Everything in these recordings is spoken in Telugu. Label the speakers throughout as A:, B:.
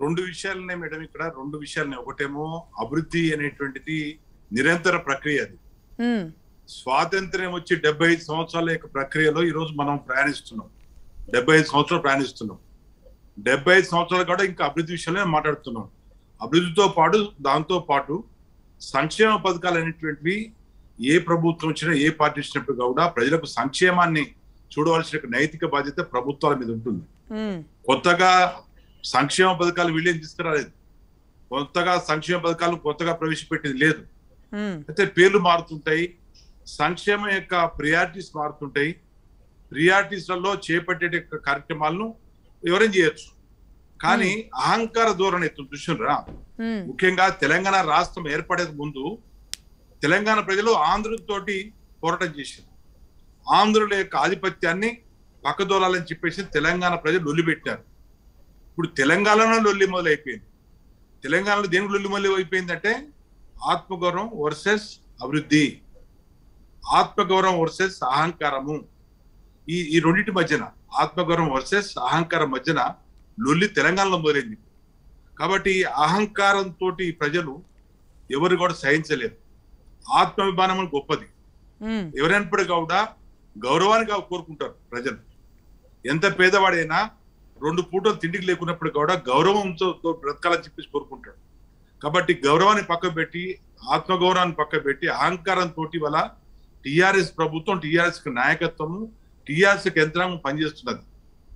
A: రెండు విషయాలనే మేడం ఇక్కడ రెండు విషయాలనే ఒకటేమో అభివృద్ధి అనేటువంటిది నిరంతర ప్రక్రియ అది
B: ఉమ్,
A: స్వాతంత్ర్యం వచ్చి డెబ్బై ఐదు సంవత్సరాల యొక్క ప్రక్రియలో ఈ రోజు మనం ప్రయాణిస్తున్నాం డెబ్బై ఐదు సంవత్సరాలు ప్రయాణిస్తున్నాం డెబ్బై ఐదు సంవత్సరాలు కూడా ఇంకా అభివృద్ధి విషయంలో మాట్లాడుతున్నాం అభివృద్ధితో పాటు దాంతో పాటు సంక్షేమ పథకాలు అనేటువంటివి ఏ ప్రభుత్వం వచ్చినా ఏ పార్టీ వచ్చినప్పుడు కూడా ప్రజలకు సంక్షేమాన్ని చూడవలసిన నైతిక బాధ్యత ప్రభుత్వాల మీద ఉంటుంది
B: ఉమ్,
A: కొత్తగా సంక్షేమ పథకాలు వీళ్ళేం తీసుకురాలేదు కొత్తగా సంక్షేమ పథకాలు కొత్తగా ప్రవేశపెట్టేది లేదు
B: ఉమ్,
A: అయితే పేర్లు మారుతుంటాయి సంక్షేమం యొక్క ప్రియారిటీస్ మారుతుంటాయి ప్రియారిటీస్లలో చేపట్టే యొక్క కార్యక్రమాలను ఎవరైనా చేయొచ్చు కానీ అహంకార ధోరణి ఎత్తు చూసినరా
B: ఉమ్,
A: ముఖ్యంగా తెలంగాణ రాష్ట్రం ఏర్పడే ముందు తెలంగాణ ప్రజలు ఆంధ్రులతోటి పోరాటం చేశారు ఆంధ్రుల యొక్క ఆధిపత్యాన్ని పక్కదోలాలని చెప్పేసి తెలంగాణ ప్రజలు లొల్లి పెట్టారు ఇప్పుడు తెలంగాణలో లొల్లి మొదలైపోయింది తెలంగాణలో దేనికి లొల్లి మొదలు అయిపోయిందంటే ఆత్మగౌరవం వర్సెస్ అభివృద్ధి ఆత్మగౌరవం వర్సెస్ అహంకారము ఈ ఈ రెండింటి మధ్యన ఆత్మగౌరవం వర్సెస్ అహంకారం మధ్యన లొల్లి తెలంగాణలో మొదలైంది కాబట్టి అహంకారంతో ప్రజలు ఎవరు కూడా సహించలేరు ఆత్మాభిమానం గొప్పది
B: ఉమ్,
A: ఎవరైనప్పుడు కూడా గౌరవాన్ని కా- కోరుకుంటారు ప్రజలు ఎంత పేదవాడైనా రెండు పూటలు తిండికి లేకున్నప్పుడు కూడా గౌరవంతో తో బ్రతకాలని చెప్పేసి కోరుకుంటాడు కాబట్టి గౌరవాన్ని పక్క పెట్టి ఆత్మగౌరవాన్ని పక్క పెట్టి అహంకారంతో వల్ల టిఆర్ఎస్ ప్రభుత్వం టిఆర్ఎస్ నాయకత్వము టిఆర్ఎస్ యంత్రాంగం పనిచేస్తున్నది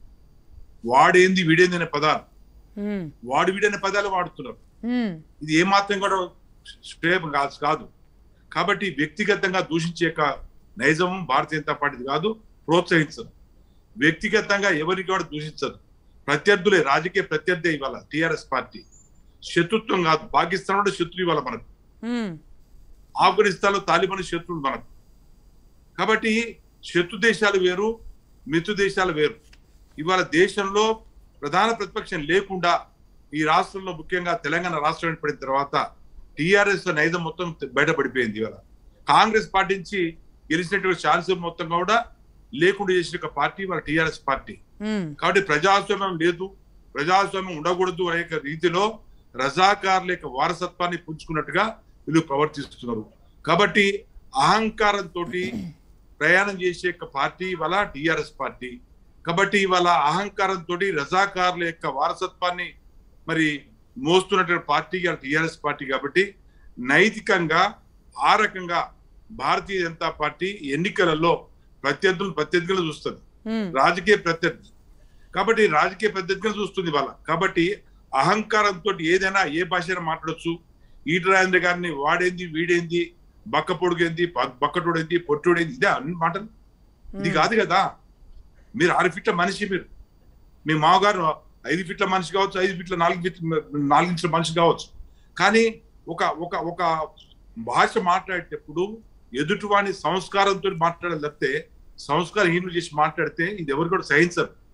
A: వాడేంది వీడేంది అనే పదాలు
B: ఉమ్,
A: వాడు వీడనే పదాలు వాడుతున్నారు
B: ఉమ్,
A: ఇది ఏమాత్రం కూడా శ్రేయం కాదు కాదు కాబట్టి వ్యక్తిగతంగా దూషించే యొక్క నైజం భారతీయ జనతా పార్టీది కాదు ప్రోత్సహించదు వ్యక్తిగతంగా ఎవరికి కూడా దూషించదు ప్రత్యర్థులే రాజకీయ ప్రత్యర్థి ఇవాళ టిఆర్ఎస్ పార్టీ శత్రుత్వం కాదు పాకిస్తాన్ కూడా శత్రు ఇవాళ మనకు
B: ఉమ్,
A: ఆఫ్ఘనిస్తాన్ లో తాలిబాన్ శత్రువులు మనకు కాబట్టి శత్రు దేశాలు వేరు మిత్రు దేశాలు వేరు ఇవాళ దేశంలో ప్రధాన ప్రతిపక్షం లేకుండా ఈ రాష్ట్రంలో ముఖ్యంగా తెలంగాణ రాష్ట్రం ఏర్పడిన తర్వాత టిఆర్ఎస్ నైజం మొత్తం బయటపడిపోయింది ఇవాళ కాంగ్రెస్ పార్టీ నుంచి గెలిచినటువంటి ఛాన్స్ మొత్తం కూడా లేకుండా చేసిన ఒక పార్టీ వాళ్ళ టిఆర్ఎస్ పార్టీ
B: ఉమ్,
A: కాబట్టి ప్రజాస్వామ్యం లేదు ప్రజాస్వామ్యం ఉండకూడదు అనే యొక్క రీతిలో రజాకారుల యొక్క వారసత్వాన్ని పుంజుకున్నట్టుగా వీళ్ళు ప్రవర్తిస్తున్నారు కాబట్టి అహంకారంతో ప్రయాణం చేసే యొక్క పార్టీ ఇవాళ టిఆర్ఎస్ పార్టీ కాబట్టి ఇవాళ అహంకారంతో రజాకారుల యొక్క వారసత్వాన్ని మరి మోస్తున్నటువంటి పార్టీ టిఆర్ఎస్ పార్టీ కాబట్టి నైతికంగా ఆ రకంగా భారతీయ జనతా పార్టీ ఎన్నికలలో ప్రత్యర్థులు ప్రత్యర్థులు చూస్తుంది
B: ఉమ్,
A: రాజకీయ ప్రత్యర్థి కాబట్టి రాజకీయ ప్రత్యర్థిగా చూస్తుంది వాళ్ళ కాబట్టి అహంకారంతో ఏదైనా ఏ భాష మాట్లాడొచ్చు ఈట రాజేంద్ర గారిని వాడేంది వీడేంది బక్క పొడుగేంది బ- బక్కటోడేంది పొట్టుడేంది ఇదే అన్ని మాటలు ఇది కాదు కదా మీరు ఆరు ఫీట్ల మనిషి మీరు మీ మామగారు ఐదు ఫీట్ల మనిషి కావచ్చు ఐదు ఫీట్ల నాలుగు ఫీట్ల నాలుగు ఇంచుల మనిషి కావచ్చు కానీ ఒక ఒక ఒక భాష మాట్లాడేటప్పుడు ఎదుటివాని సంస్కారంతో మాట్లాడాలి తప్పితే సంస్కారహీనులు చేసి మాట్లాడితే ఇది ఎవరు కూడా సహించరు